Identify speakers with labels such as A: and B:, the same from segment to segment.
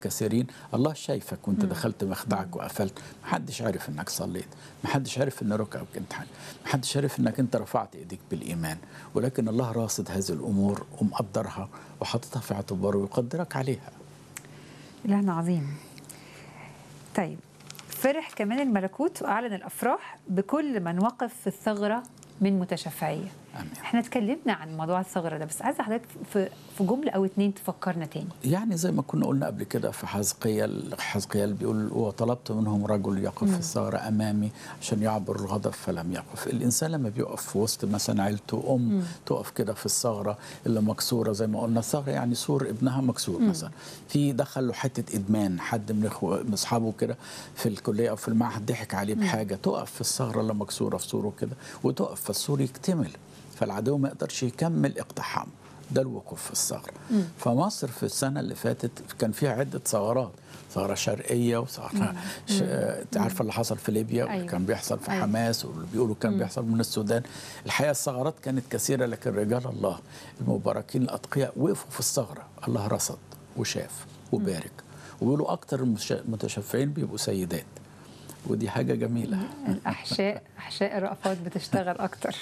A: كثيرين الله شايفك وانت دخلت مخدعك وقفلت محدش عارف انك صليت محدش عارف ان ركعك كانت حل محدش عارف انك انت رفعت ايديك بالايمان ولكن الله راصد هذه الامور ومقدرها وحاططها في اعتباره ويقدرك عليها
B: إلهنا عظيم طيب فرح كمان الملكوت وأعلن الأفراح بكل من وقف في الثغرة من متشفعية
A: امين
B: احنا اتكلمنا عن موضوع الثغرة ده بس عايزة حضرتك في في جملة أو اتنين تفكرنا تاني
A: يعني زي ما كنا قلنا قبل كده في حزقيال حزقيال بيقول وطلبت منهم رجل يقف في الثغرة أمامي عشان يعبر الغضب فلم يقف الإنسان لما بيقف في وسط مثلا عيلته أم تقف كده في الثغرة اللي مكسورة زي ما قلنا الثغرة يعني سور ابنها مكسور مثلا في دخل له حتة إدمان حد من إخوة من أصحابه كده في الكلية أو في المعهد ضحك عليه بحاجة تقف في الثغرة اللي مكسورة في سوره كده وتقف فالسور يكتمل فالعدو ما يقدرش يكمل اقتحامه ده الوقوف في الثغرة فمصر في السنة اللي فاتت كان فيها عدة ثغرات ثغرة شرقية وثغرة ش... انت عارفة اللي حصل في ليبيا
B: أيوة.
A: واللي كان بيحصل في
B: أيوة.
A: حماس واللي بيقولوا كان بيحصل من السودان الحقيقة الثغرات كانت كثيرة لكن رجال الله المباركين الأتقياء وقفوا في الثغرة الله رصد وشاف وبارك وبيقولوا أكتر المش- المتشفعين بيبقوا سيدات ودي حاجة جميلة
B: الأحشاء أحشاء الرأفات بتشتغل أكتر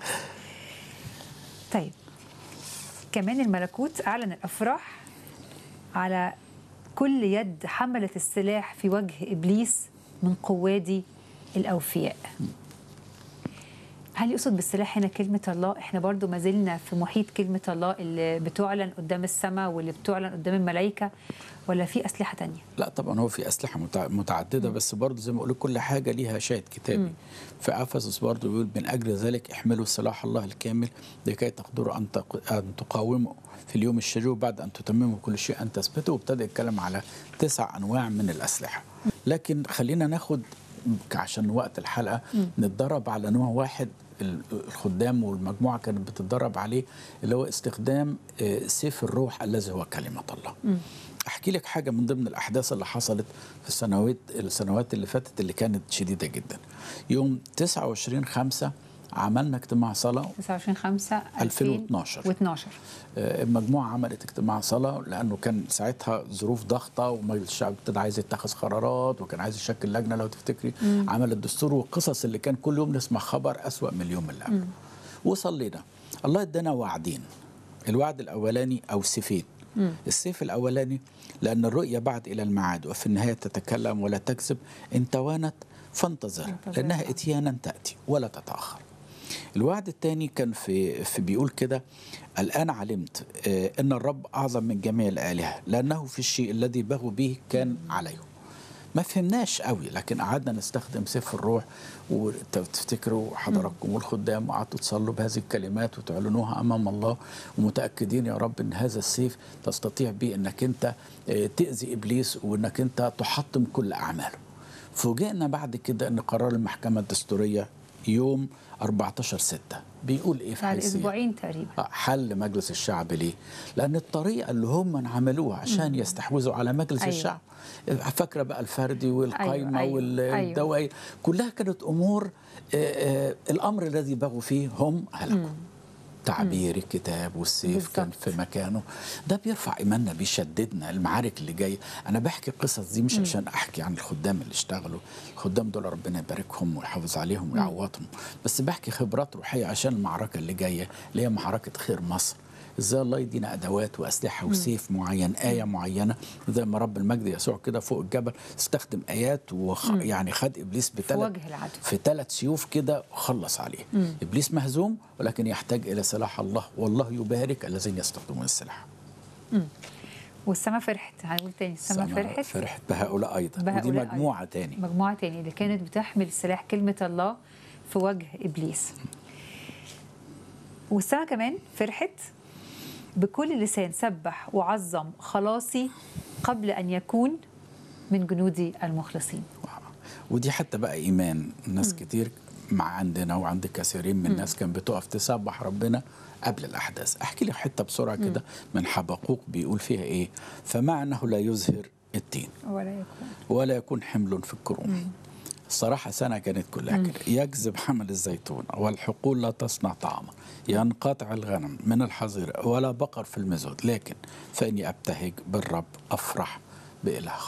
B: طيب كمان الملكوت أعلن الأفراح على كل يد حملت السلاح في وجه إبليس من قوادي الأوفياء هل يقصد بالسلاح هنا كلمة الله؟ احنا برضو ما زلنا في محيط كلمة الله اللي بتعلن قدام السماء واللي بتعلن قدام الملائكة ولا في أسلحة تانية؟
A: لا طبعا هو في اسلحه متع- متعدده بس برضه زي ما بقول كل حاجه ليها شاهد كتابي في افسس برضه بيقول من اجل ذلك احملوا سلاح الله الكامل لكي تقدروا ان تق- ان تقاوموا في اليوم الشرير بعد ان تتمموا كل شيء ان تثبتوا وابتدى يتكلم على تسع انواع من الاسلحه لكن خلينا ناخد عشان وقت الحلقه نتدرب على نوع واحد ال- الخدام والمجموعه كانت بتتدرب عليه اللي هو استخدام آه، سيف الروح الذي هو كلمه الله احكي لك حاجه من ضمن الاحداث اللي حصلت في السنوات السنوات اللي فاتت اللي كانت شديده جدا يوم 29 5 عملنا اجتماع صلاه
B: 29 5
A: 2012.
B: 2012
A: آه، المجموعه عملت اجتماع صلاه لانه كان ساعتها ظروف ضغطه ومجلس الشعب ابتدى عايز يتخذ قرارات وكان عايز يشكل لجنه لو تفتكري عمل الدستور والقصص اللي كان كل يوم نسمع خبر اسوا من اليوم اللي قبله وصلينا الله ادانا وعدين الوعد الاولاني او سيفين السيف الاولاني لان الرؤيا بعد الى الميعاد وفي النهايه تتكلم ولا تكذب ان توانت فانتظر
B: انتظر.
A: لانها اتيانا تاتي ولا تتاخر الوعد الثاني كان في في بيقول كده الان علمت آه، ان الرب اعظم من جميع الالهه لانه في الشيء الذي بغوا به كان عليهم ما فهمناش قوي لكن قعدنا نستخدم سيف الروح وتفتكروا حضراتكم والخدام وقعدتوا تصلوا بهذه الكلمات وتعلنوها امام الله ومتاكدين يا رب ان هذا السيف تستطيع به انك انت آه، تاذي ابليس وانك انت تحطم كل اعماله. فوجئنا بعد كده ان قرار المحكمه الدستوريه يوم 14 6 بيقول ايه في
B: بعد
A: حيثية؟
B: أسبوعين تقريبا
A: آه، حل مجلس الشعب ليه؟ لأن الطريقة اللي هم عملوها عشان يستحوذوا على مجلس
B: أيوة.
A: الشعب فاكرة بقى الفردي والقايمة
B: أيوة، أيوة،
A: والدوائي كلها كانت أمور آه، آه، الأمر الذي بغوا فيه هم هلكوا تعبير الكتاب والسيف كان
B: بالضبط.
A: في مكانه ده بيرفع ايماننا بيشددنا المعارك اللي جايه انا بحكي القصص دي مش عشان احكي عن الخدام اللي اشتغلوا الخدام دول ربنا يباركهم ويحافظ عليهم ويعوضهم بس بحكي خبرات روحيه عشان المعركه اللي جايه اللي هي معركه خير مصر ازاي الله يدينا ادوات واسلحه وسيف معين ايه معينه زي ما رب المجد يسوع كده فوق الجبل استخدم ايات وخ... يعني خد ابليس بثلاث
B: وجه العدو.
A: في ثلاث سيوف كده خلص عليه ابليس مهزوم ولكن يحتاج الى سلاح الله والله يبارك الذين يستخدمون السلاح
B: والسما فرحت هنقول تاني السما
A: سما
B: فرحت
A: فرحت بهؤلاء ايضا ودي
B: بهؤلاء
A: مجموعه
B: أيضاً.
A: تاني
B: مجموعة تاني اللي كانت بتحمل سلاح كلمة الله في وجه إبليس والسما كمان فرحت بكل لسان سبح وعظم خلاصي قبل أن يكون من جنودي المخلصين
A: ودي حتى بقى ايمان ناس كتير مع عندنا وعند كثيرين من الناس كان بتقف تسبح ربنا قبل الاحداث احكي لك حته بسرعه كده من حبقوق بيقول فيها ايه فمع انه لا يزهر التين
B: ولا يكون
A: ولا يكون حمل في الكروم الصراحة سنة كانت كلها كده يجذب حمل الزيتون والحقول لا تصنع طعاما ينقطع الغنم من الحظيرة ولا بقر في المزود لكن فإني أبتهج بالرب أفرح بإله